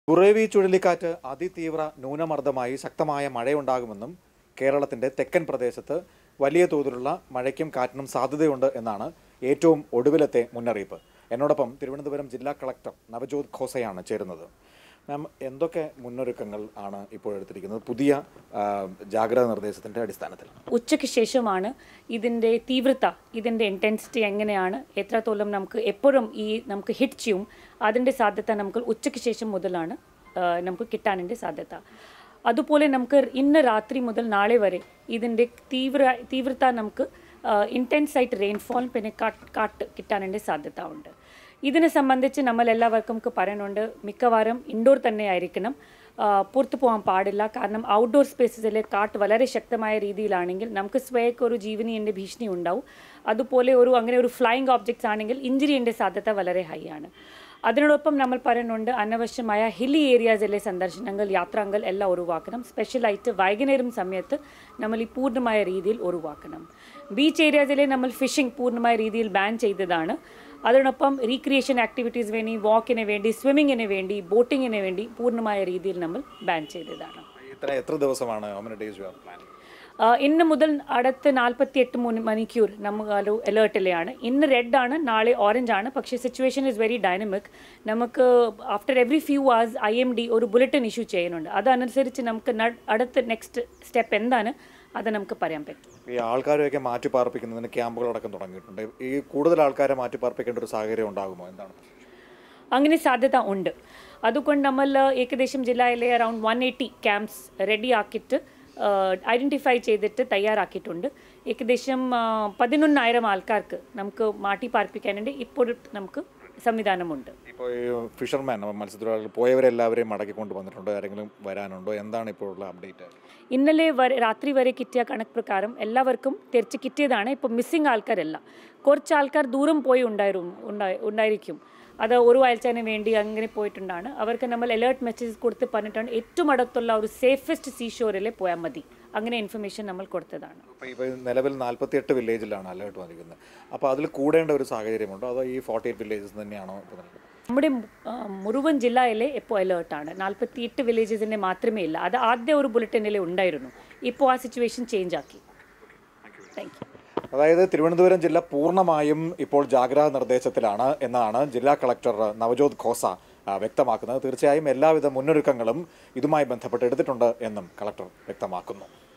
ബുറേവി ചുഴലിക്കാറ്റ് അതിതീവ്ര ന്യൂനമർദ്ദമായി ശക്തമായ മഴയുണ്ടാകുമെന്നും കേരളത്തിന്റെ തെക്കൻ പ്രദേശത്ത് വലിയ തോതിലുള്ള മഴയ്ക്കും കാറ്റിനും സാധ്യതയുണ്ട് എന്നാണ് ഏറ്റവും ഒടുവിലത്തെ മുന്നറിയിപ്പ് എന്നോടൊപ്പം തിരുവനന്തപുരം ജില്ലാ കളക്ടർ നവജോത് ഖോസയാണ് ചേരുന്നത് മാം എന്തൊക്കെ മുന്നൊരുക്കങ്ങൾ ആണ് ഇപ്പോൾ എടുത്തിരിക്കുന്നത് പുതിയ ആ, ജാഗ്രതാ നിർദ്ദേശത്തിന്റെ അടിസ്ഥാനത്തിൽ ഉച്ചയ്ക്ക് ശേഷമാണ് ഇതിൻ്റെ തീവ്രത ഇതിൻ്റെ ഇൻറ്റൻസിറ്റി എങ്ങനെയാണ് എത്രത്തോളം നമുക്ക് എപ്പോഴും ഈ നമുക്ക് ഹിറ്റ് ചെയ്യും അതിൻ്റെ സാധ്യത നമുക്ക് ഉച്ചയ്ക്ക് ശേഷം മുതലാണ് ആ, നമുക്ക് കിട്ടാനിൻ്റെ സാധ്യത അതുപോലെ നമുക്ക് ഇന്ന് രാത്രി മുതൽ നാളെ വരെ ഇതിൻ്റെ തീവ്ര തീവ്രത നമുക്ക് ഇൻറ്റൻസ് ആയിട്ട് റെയിൻഫോൾ പിന്നെ കാട്ട് കാട്ട് കിട്ടാനിൻ്റെ സാധ്യത ഉണ്ട് ഇതിനെ സംബന്ധിച്ച് നമ്മൾ എല്ലാവർക്കും പറയുന്നുണ്ട് മിക്കവാറും ഇൻഡോർ തന്നെ ആയിരിക്കണം ആ, പുറത്തു പോകാൻ പാടില്ല കാരണം ഔട്ട്ഡോർ സ്പേസസിലെ കാറ്റ് വളരെ ശക്തമായ രീതിയിലാണെങ്കിൽ നമുക്ക് സ്വയക്ക് ഒരു ജീവനിയുടെ ഭീഷണി ഉണ്ടാവും അതുപോലെ ഒരു അങ്ങനെ ഒരു ഫ്ലൈയിങ് ഓബ്ജക്ട്സ് ആണെങ്കിൽ ഇഞ്ചുറിയുടെ സാധ്യത വളരെ ഹൈ ആണ് അതിനോടൊപ്പം നമ്മൾ പറയുന്നുണ്ട് അനാവശ്യമായ ഹില്ലി ഏരിയാസിലെ സന്ദർശനങ്ങൾ യാത്രകൾ എല്ലാം ഒഴിവാക്കണം സ്പെഷ്യലായിട്ട് വൈകുന്നേരം സമയത്ത് നമ്മൾ ഈ പൂർണ്ണമായ രീതിയിൽ ഒഴിവാക്കണം ബീച്ച് ഏരിയാസിലെ നമ്മൾ ഫിഷിംഗ് പൂർണ്ണമായ രീതിയിൽ ബാൻ ചെയ്തതാണ് അതിനൊപ്പം റീക്രിയേഷൻ ആക്ടിവിറ്റീസ് വേണ്ടി വാക്കിന് വേണ്ടി സ്വിമ്മിങ്ങിന് വേണ്ടി ബോട്ടിങ്ങിന് വേണ്ടി പൂർണ്ണമായ രീതിയിൽ നമ്മൾ ബാൻ ചെയ്തതാണ് ഇത്ര എത്ര ദിവസമാണ് how days you are planning ആ, ഇന്ന് മുതൽ അടുത്ത നാൽപ്പത്തി എട്ട് മണിക്കൂർ നമുക്ക് ഒരു അലേർട്ടിലെയാണ് ഇന്ന് റെഡ് ആണ് നാളെ ഓറഞ്ച് ആണ് പക്ഷേ സിറ്റുവേഷൻ ഇസ് വെരി ഡൈനമിക് നമുക്ക് after every few hours I M D ഒരു ബുള്ളറ്റിൻ ഇഷ്യൂ ചെയ്യുന്നുണ്ട് അതനുസരിച്ച് നമുക്ക് ന- അടുത്ത നെക്സ്റ്റ് സ്റ്റെപ്പ് എന്താണ് അത് നമുക്ക് പറയാൻ പറ്റും ഈ ആൾക്കാരെയൊക്കെ മാറ്റി പാർപ്പിക്കുന്നതിന് ക്യാമ്പുകളടക്കം തുടങ്ങിയിട്ടുണ്ട് ഈ കൂടുതൽ ആൾക്കാരെ മാറ്റി പാർപ്പിക്കേണ്ട ഒരു സാഹചര്യം ഉണ്ടാകുമോ എന്താണ് അങ്ങനെ സാധ്യത ഉണ്ട് അതുകൊണ്ട് നമ്മൾ ഏകദേശം ജില്ലയിലെ around one eighty camps ready ആക്കിയിട്ട് ഐഡൻറ്റിഫൈ ചെയ്തിട്ട് തയ്യാറാക്കിയിട്ടുണ്ട് ഏകദേശം ആ, പതിനൊന്നായിരം ആൾക്കാർക്ക് നമുക്ക് മാറ്റി പാർപ്പിക്കാനുണ്ട് ഇപ്പോൾ നമുക്ക് സംവിധാനമുണ്ട് ഇപ്പോൾ ഈ ഫിഷർമാൻ മത്സ്യത്തൊഴിലാളികൾ പോയവരെല്ലാവരെയും മടക്കി കൊണ്ടുവന്നിട്ടുണ്ടോ ആരെങ്കിലും വരാനുണ്ടോ എന്താണ് ഇപ്പോഴുള്ള അപ്ഡേറ്റ് ഇന്നലെ വരെ രാത്രി വരെ കിട്ടിയ കണക്ക് പ്രകാരം എല്ലാവർക്കും തിരിച്ച് കിട്ടിയതാണ് ഇപ്പോൾ മിസ്സിംഗ് ആൾക്കാരല്ല കുറച്ച് ആൾക്കാർ ദൂരം പോയി ഉണ്ടായിരുന്നു ഉണ്ടായി ഉണ്ടായിരിക്കും അത് ഒരു ആഴ്ചന് വേണ്ടി അങ്ങനെ പോയിട്ടുണ്ടാണ് അവർക്ക് നമ്മൾ അലേർട്ട് മെസ്സേജ് കൊടുത്ത് പറഞ്ഞിട്ടാണ് ഏറ്റവും അടുത്തുള്ള ഒരു സേഫസ്റ്റ് സീ ഷോറിൽ പോയാൽ മതി അങ്ങനെ ഇൻഫർമേഷൻ നമ്മൾ കൊടുത്തതാണ് അപ്പോൾ ഇപ്പോൾ നിലവിൽ നാൽപ്പത്തിയെട്ട് വില്ലേജിലാണ് അലേർട്ട് വന്നിരിക്കുന്നത് അപ്പോൾ അതിൽ കൂടേണ്ട ഒരു സാഹചര്യമുണ്ടോ അതോ ഈ ഫോർട്ടി എയ്റ്റ് വില്ലേജസ് തന്നെയാണോ ഇപ്പോൾ നിൽക്കുന്നത് നമ്മുടെ ആ, മുഴുവൻ ജില്ലയിലെ ഇപ്പോൾ അലേർട്ടാണ് നാൽപ്പത്തി എട്ട് വില്ലേജസിൻ്റെ മാത്രമേ ഇല്ല അത് ആദ്യ ഒരു ബുള്ളറ്റിനിൽ ഉണ്ടായിരുന്നു ഇപ്പോൾ ആ സിറ്റുവേഷൻ ചേഞ്ച് ആക്കി താങ്ക് യു അതായത് തിരുവനന്തപുരം ജില്ല പൂർണ്ണമായും ഇപ്പോൾ ജാഗ്രതാ നിർദ്ദേശത്തിലാണ് എന്നാണ് ജില്ലാ കളക്ടർ നവജോത് ഖോസ ആ, വ്യക്തമാക്കുന്നത് തീർച്ചയായും എല്ലാവിധ മുന്നൊരുക്കങ്ങളും ഇതുമായി ബന്ധപ്പെട്ട് എടുത്തിട്ടുണ്ട് എന്നും കളക്ടർ വ്യക്തമാക്കുന്നു